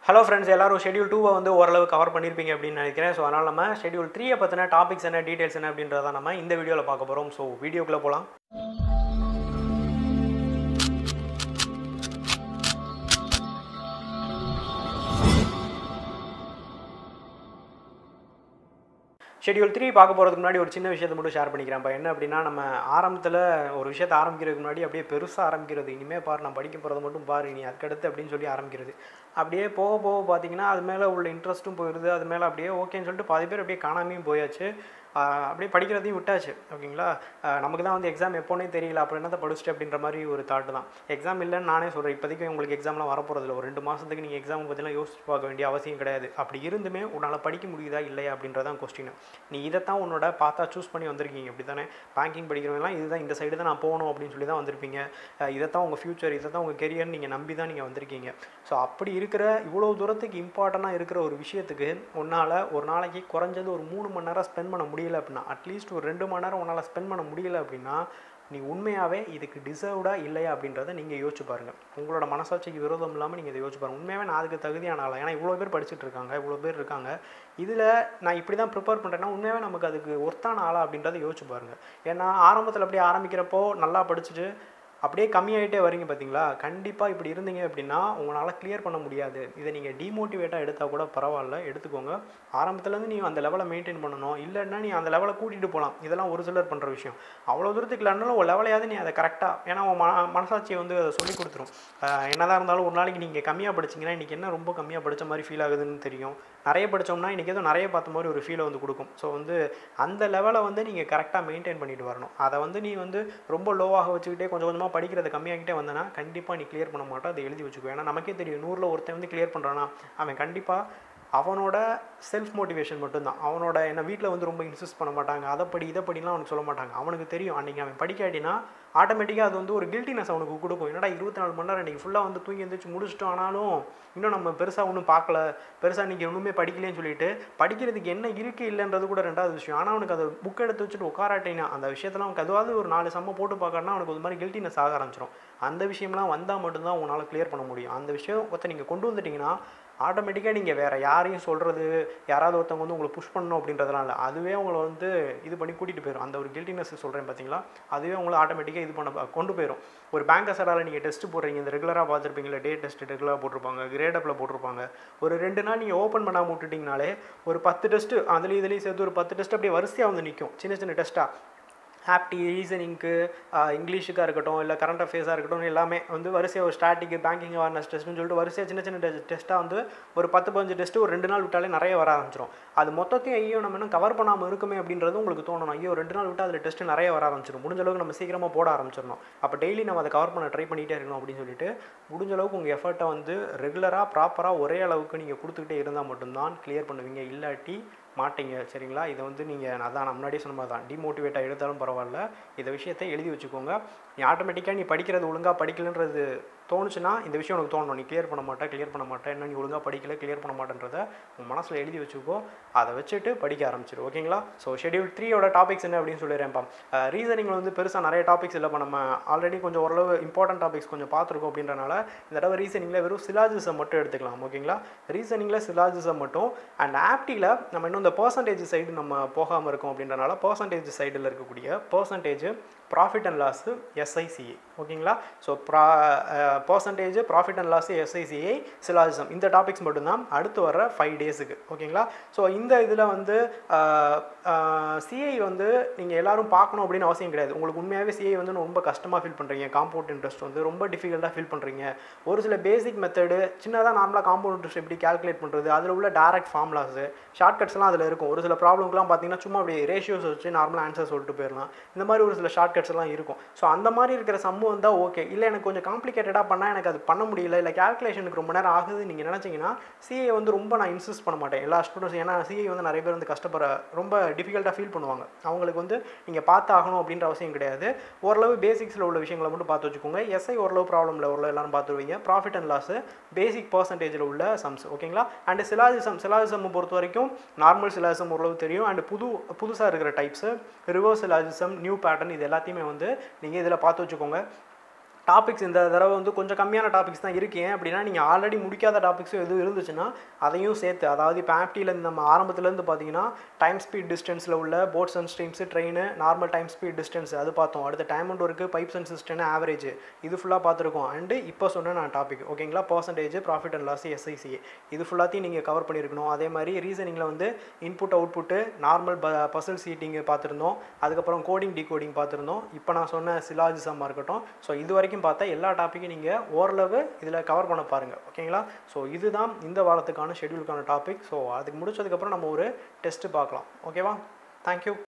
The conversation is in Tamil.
ஹலோ ஃப்ரெண்ட்ஸ் எல்லாரும் ஷெடியூல் டூவை வந்து ஓரளவு கவர் பண்ணியிருப்பீங்க அப்படின்னு நினைக்கிறேன் ஸோ அதனால் நம்ம ஷெடியூல் த்ரீயை பற்றின டாபிக்ஸ் என்ன டீடைல்ஸ் என்ன அப்படின்றத நம்ம இந்த வீடியோவில் பார்க்க போகிறோம் ஸோ வீடியோக்குள்ளே போகலாம் ஷெடியூல் த்ரீ பார்க்க போகிறதுக்கு முன்னாடி ஒரு சின்ன விஷயத்தை மட்டும் ஷேர் பண்ணிக்கிறேன் இப்போ என்ன அப்படின்னா நம்ம ஆரம்பத்தில் ஒரு விஷயத்தை ஆரம்பிக்கிறதுக்கு முன்னாடி அப்படியே பெருசாக ஆரம்பிக்கிறது இனிமேல் பாரு நான் படிக்க போகிறத மட்டும் பாரு நீ அதுக்கடுத்து அப்படின்னு சொல்லி ஆரம்பிக்கிறது அப்படியே போக போக பார்த்தீங்கன்னா அது மேலே உள்ள இன்ட்ரெஸ்ட்டும் போயிடுது அது மேலே அப்படியே ஓகேன்னு சொல்லிட்டு பாதி பேர் அப்படியே காணாமையும் போயாச்சு ஆஹ் அப்படியே படிக்கிறதையும் விட்டாச்சு ஓகேங்களா ஆஹ் நமக்கு தான் வந்து எக்ஸாம் எப்போனே தெரியல அப்புறம் என்னத்தை படிச்சுட்டு அப்படின்ற மாதிரி ஒரு தாட்டு தான் எக்ஸாம் இல்லைன்னு நானே சொல்கிறேன் இப்போதைக்கு உங்களுக்கு எக்ஸாம்லாம் வரப்போகிறதில்ல ஒரு ரெண்டு மாதத்துக்கு நீங்கள் எக்ஸாம் பற்றிலாம் யோசிச்சு பார்க்க வேண்டிய அவசியம் கிடையாது அப்படி இருந்துமே உன்னால் படிக்க முடியுதா இல்லையா அப்படின்றதான் கொஸ்டின் நீ இதைத்தான் உன்னோட பார்த்தா சூஸ் பண்ணி வந்திருக்கீங்க இப்படி தானே பேங்கிங் படிக்கிறவங்கலாம் இதுதான் இந்த சைடு தான் நான் போகணும் அப்படின்னு சொல்லி தான் வந்திருப்பீங்க ஆஹ் இதைத்தான் உங்கள் ஃப்யூச்சர் இதை தான் உங்கள் கெரியர் நீங்கள் நம்பி தான் நீங்கள் வந்திருக்கீங்க ஸோ அப்படி இருக்கிற இவ்வளோ தூரத்துக்கு இம்பார்ட்டண்ட்டாக இருக்கிற ஒரு விஷயத்துக்கு உன்னால் ஒரு நாளைக்கு குறைஞ்சது ஒரு மூணு மணி நேரம் ஸ்பெண்ட் பண்ண முடியல அப்படின்னா அட்லீஸ்ட் ஒரு ரெண்டு மணி நேரம் உன்னால் ஸ்பெண்ட் பண்ண முடியல அப்படின்னா நீ உண்மையாகவே இதுக்கு டிசர்வ்டா இல்லையா அப்படின்றத நீங்கள் யோசிச்சு பாருங்கள் உங்களோட மனசாட்சிக்கு விரோதம் இல்லாமல் நீங்கள் இதை யோசிச்சு பாருங்கள் உண்மையாகவே நான் அதுக்கு தகுதியான ஆளா ஏன்னா இவ்வளோ பேர் படிச்சுட்டு இருக்காங்க இவ்வளோ பேர் இருக்காங்க இதில் நான் இப்படி தான் ப்ரிப்பேர் பண்ணுறேன்னா உண்மையாகவே நமக்கு அதுக்கு ஒர்த்தான ஆளா அப்படின்றத யோசிச்சு பாருங்கள் ஏன்னா ஆரம்பத்தில் அப்படியே ஆரம்பிக்கிறப்போ நல்லா படிச்சுட்டு அப்படியே கம்மியாகிட்டே வரீங்க பார்த்தீங்களா கண்டிப்பாக இப்படி இருந்தீங்க அப்படின்னா உங்களால் கிளியர் பண்ண முடியாது இதை நீங்கள் டிமோட்டிவேட்டாக எடுத்தால் கூட பரவாயில்ல எடுத்துக்கோங்க ஆரம்பத்துலேருந்து நீ அந்த லெவலை மெயின்டைன் பண்ணணும் இல்லைன்னா நீ அந்த லெவலை கூட்டிகிட்டு போகலாம் இதெல்லாம் ஒரு சிலர் பண்ணுற விஷயம் அவ்வளோ தூரத்துக்கு இல்லைனாலும் ஒரு லெவலையாவது நீ அதை கரெக்டாக ஏன்னா உன் மன மனசாட்சியை வந்து அதை சொல்லி கொடுத்துரும் ஆஹ் என்னதான் இருந்தாலும் ஒரு நாளைக்கு நீங்கள் கம்மியாக படிச்சீங்கன்னா இன்றைக்கி என்ன ரொம்ப கம்மியாக படித்த மாதிரி ஃபீல் ஆகுதுன்னு தெரியும் நிறைய படித்தோம்னா இன்றைக்கி ஏதோ நிறைய பார்த்த மாதிரி ஒரு ஃபீலை வந்து கொடுக்கும் ஸோ வந்து அந்த லெவலை வந்து நீங்கள் கரெக்டாக மெயின்டைன் பண்ணிட்டு வரணும் அதை வந்து நீ வந்து ரொம்ப லோவாக வச்சுக்கிட்டே கொஞ்சம் கொஞ்சமாக படிக்கிறத கம்மியாகிட்டே வந்தனா கண்டிப்பாக நீ கிளியர் பண்ண மாட்டா அதை எழுதி வச்சுக்கோ ஏன்னா நமக்கே தெரியும் நூறில் ஒருத்தன் வந்து கிளியர் பண்ணுறானா அவன் கண்டிப்பாக அவனோட செல்ஃப் மோட்டிவேஷன் மட்டும்தான் அவனோட என்ன வீட்டில் வந்து ரொம்ப இன்சிஸ்ட் பண்ண மாட்டாங்க அதை படி இதை படிலாம் அவனுக்கு சொல்ல மாட்டாங்க அவனுக்கு தெரியும் அன்றைக்கி அவன் படிக்காட்டினா ஆட்டோமேட்டிக்காக அது வந்து ஒரு கில்ட்டினஸ் அவனுக்கு கொடுக்கும் என்னடா இருபத்தி நாலு மணி நேரம் இன்றைக்கி ஃபுல்லாக வந்து தூங்கி எழுந்திரிச்சு முடிச்சிட்டோம் ஆனாலும் இன்னும் நம்ம பெருசாக ஒன்றும் பார்க்கல பெருசாக இன்றைக்கி ஒன்றுமே படிக்கலைன்னு சொல்லிட்டு படிக்கிறதுக்கு என்ன இருக்குது இல்லைன்றது கூட ரெண்டாவது விஷயம் ஆனால் அவனுக்கு அதை புக் எடுத்து வச்சுட்டு உட்காராட்டினா அந்த விஷயத்தில் அவனுக்கு அதுவாவது ஒரு நாலு செம்ம போட்டு பார்க்கறனா அவனுக்கு ஒரு மாதிரி கில்ட்டினஸ் ஆக ஆரம்பிச்சிடும் அந்த விஷயம்லாம் வந்தால் மட்டும்தான் உங்களால் கிளியர் பண்ண முடியும் அந்த விஷயம் ஒருத்த நீங்கள் கொண்டு வந்துட்டீங்கன்னா ஆட்டோமேட்டிக்காக நீங்கள் வேறு யாரையும் சொல்கிறது யாராவது ஒருத்தவங்க வந்து உங்களை புஷ் பண்ணணும் அப்படின்றதுலாம் இல்லை அதுவே உங்களை வந்து இது பண்ணி கூட்டிகிட்டு போயிடும் அந்த ஒரு கில்ட்டினஸ் சொல்கிறேன் பார்த்தீங்களா அதுவே உங்களை ஆட்டோமேட்டிக்காக இது பண்ண கொண்டு போயிடும் ஒரு பேங்க் அசடால் நீங்கள் டெஸ்ட் போடுறீங்க இந்த ரெகுலராக பார்த்துருப்பீங்களா டே டெஸ்ட் ரெகுலராக போட்டிருப்பாங்க கிரேடப்பில் போட்டிருப்பாங்க ஒரு ரெண்டு நாள் நீங்கள் ஓப்பன் பண்ணாமல் விட்டுட்டிங்கனாலே ஒரு பத்து டெஸ்ட்டு அதுலேயும் இதுலேயும் சேர்த்து ஒரு பத்து டெஸ்ட் அப்படியே வரிசையாக வந்து நிற்கும் சின்ன சின்ன டெஸ்ட்டாக ஆப்டி ரீசனிங்க்கு இங்கிலீஷுக்காக இருக்கட்டும் இல்லை கரண்ட் அஃபேர்ஸாக இருக்கட்டும் எல்லாமே வந்து வரிசையாக ஒரு ஸ்டாட்டிக் பேங்கிங் அவேர்னஸ் டெஸ்ட்னு சொல்லிட்டு வரிசையாக சின்ன சின்ன டெஸ்ட்டாக வந்து ஒரு பத்து பதினஞ்சு டெஸ்ட்டு ஒரு ரெண்டு நாள் விட்டாலே நிறைய வர ஆரம்பிச்சிடும் அது மொத்தத்தையும் ஐயோ நம்ம இன்னும் கவர் பண்ணாமல் இருக்குமே அப்படின்றது உங்களுக்கு தோணணும் ஐயோ ரெண்டு நாள் விட்டால் அதில் டெஸ்ட்டு நிறைய வர ஆரம்பிச்சிடும் முடிஞ்ச அளவுக்கு நம்ம சீக்கிரமாக போட ஆரம்பிச்சிடணும் அப்போ டெய்லி நம்ம அதை கவர் பண்ண ட்ரை பண்ணிகிட்டே இருக்கணும் அப்படின்னு சொல்லிட்டு முடிஞ்ச அளவுக்கு உங்கள் எஃபர்ட்டை வந்து ரெகுலராக ப்ராப்பராக ஒரே அளவுக்கு நீங்கள் கொடுத்துக்கிட்டே இருந்தால் மட்டும்தான் கிளியர் பண்ணுவீங்க இல்லாட்டி மாட்டீங்க சரிங்களா இதை வந்து நீங்கள் அதான் நான் முன்னாடியே சொன்ன மாதிரி தான் டிமோட்டிவேட்டாக எடுத்தாலும் பரவாயில்ல இந்த விஷயத்தை எழுதி வச்சுக்கோங்க நீ ஆட்டோமேட்டிக்காக நீ படிக்கிறது ஒழுங்காக படிக்கலன்றது தோணுச்சுன்னா இந்த விஷயம் உனக்கு தோணணும் நீ கிளியர் பண்ண மாட்டேன் கிளியர் பண்ண மாட்டேன் என்ன நீ ஒழுங்காக படிக்கல கிளியர் பண்ண மாட்டேன்றதை உன் மனசில் எழுதி வச்சுக்கோ அதை வச்சுட்டு படிக்க ஆரம்பிச்சிரு ஓகேங்களா ஸோ ஷெடியூல் த்ரீயோட டாபிக்ஸ் என்ன அப்படின்னு சொல்லிடுறேன்ப்பா ரீசனிங்கில் வந்து பெருசாக நிறைய டாபிக்ஸ் இல்லைப்பா நம்ம ஆல்ரெடி கொஞ்சம் ஓரளவு இம்பார்ட்டன்ட் டாபிக்ஸ் கொஞ்சம் பார்த்துருக்கோம் அப்படின்றனால இந்த தடவை ரீசனிங்கில் வெறும் சிலாஜிசம் மட்டும் எடுத்துக்கலாம் ஓகேங்களா ரீசனிங்கில் சிலாஜிசம் மட்டும் அண்ட் ஆப்டியில் நம்ம இன்னும் இந்த பர்சன்டேஜ் சைடு நம்ம போகாமல் இருக்கோம் அப்படின்றனால பர்சன்டேஜ் சைடில் இருக்கக்கூடிய percentage profit and loss S I C A ஓகேங்களா ஸோ ப்ரா percentage profit and loss S I C I syllogism இந்த டாபிக்ஸ் மட்டும்தான் அடுத்து வர ஃபைவ் டேஸுக்கு ஓகேங்களா ஸோ இந்த இதில் வந்து சிஐ வந்து நீங்கள் எல்லாரும் பார்க்கணும் அப்படின்னு அவசியம் கிடையாது உங்களுக்கு உண்மையாகவே சிஐ வந்து ரொம்ப கஷ்டமாக ஃபீல் பண்ணுறீங்க காம்பவுண்ட் இன்ட்ரெஸ்ட் வந்து ரொம்ப டிஃபிகல்ட்டாக ஃபீல் பண்ணுறீங்க ஒரு சில பேசிக் மெத்தடு சின்னதாக நார்மலாக காம்பவுண்ட் இன்ட்ரெஸ்ட் எப்படி கால்குலேட் பண்ணுறது அதில் உள்ள டேரக்ட் ஃபார்முலாஸு ஷார்ட்கட்ஸ்லாம் அதில் இருக்கும் ஒரு சில ப்ராப்ளம்க்குலாம் பார்த்தீங்கன்னா சும்மா அப்படி ரேஷியோஸ் வச்சு நார்மலாக ஆன்சர் சொல்லிட்டு போயிடலாம் இந்த மாதிரி ஒரு சில ஷார்ட்கட்ஸ் எல்லாம் இருக்கும் ஸோ அந்த மாதிரி இருக்கிற சம்மு வந்தால் ஓகே இல்லை எனக்கு கொஞ்சம் காம்ப்ளிகேட்டடாக பண்ணால் எனக்கு அது பண்ண முடியல இல்லை கேல்குலேஷனுக்கு ரொம்ப நேரம் ஆகுது நீங்கள் நினச்சிங்கன்னா சிஏ வந்து ரொம்ப நான் இன்சிஸ்ட் பண்ண மாட்டேன் எல்லா ஸ்டூடெண்ட்ஸ் ஏன்னா சிஏ வந்து நிறைய பேர் வந்து கஷ்டப்படுற ரொம்ப டிஃபிகல்ட்டாக ஃபீல் பண்ணுவாங்க அவங்களுக்கு வந்து நீங்கள் பார்த்து ஆகணும் அப்படின்ற அவசியம் கிடையாது ஓரளவு பேசிக்ஸில் உள்ள விஷயங்களை மட்டும் பார்த்து வச்சுக்கோங்க எஸ்ஐ ஓரளவு ப்ராப்ளமில் ஓரளவு எல்லாரும் பார்த்துருவீங்க ப்ராஃபிட் அண்ட் லாஸ் பேசிக் பர்சன்டேஜில் உள்ள சம்ஸ் ஓகேங்களா அண்ட் சிலாஜிசம் சிலாஜிசம் பொறுத்த வரைக்கும் நார்மல் சிலாஜிசம் ஓரளவு தெரியும் அண்ட் புது புதுசாக இருக்கிற types reverse syllogism new pattern இது எல்லாத்தையுமே வந்து நீங்கள் இதில் பார்த்து வச்சுக்கோங்க டாபிக்ஸ் இந்த தடவை வந்து கொஞ்சம் கம்மியான டாபிக்ஸ் தான் இருக்கு ஏன் அப்படின்னா நீங்கள் ஆல்ரெடி முடிக்காத டாபிக்ஸும் எதுவும் இருந்துச்சுன்னா அதையும் சேர்த்து அதாவது இப்போ ஆப்டிலேருந்து நம்ம ஆரம்பத்துலேருந்து பார்த்தீங்கன்னா டைம் ஸ்பீட் டிஸ்டன்ஸில் உள்ள boats and streams train normal time speed distance அது பார்த்தோம் அடுத்த time and work pipes and cistern average இது ஃபுல்லாக பார்த்துருக்கோம் அண்டு இப்போ சொன்ன நான் டாபிக் ஓகேங்களா percentage profit and loss S I C A இது ஃபுல்லாத்தையும் நீங்கள் கவர் பண்ணியிருக்கணும் அதே மாதிரி ரீசனிங்கில் வந்து இன்புட் அவுட்புட்டு நார்மல் ப பசல் சீட்டிங் பார்த்துருந்தோம் அதுக்கப்புறம் கோடிங் டிகோடிங் பார்த்துருந்தோம் இப்போ நான் சொன்ன சிலாஜிசமாக இருக்கட்டும் ஸோ இது வரைக்கும் பார்த்தா எல்லா டாப்பிக்கும் நீங்கள் ஓரளவு இதில் கவர் பண்ண பாருங்கள் ஓகேங்களா ஸோ இதுதான் இந்த வாரத்துக்கான ஷெடியூலுக்கான டாபிக் ஸோ அதுக்கு முடிச்சதுக்கப்புறம் நம்ம ஒரு டெஸ்ட்டு பார்க்கலாம் ஓகேவா தேங்க்யூ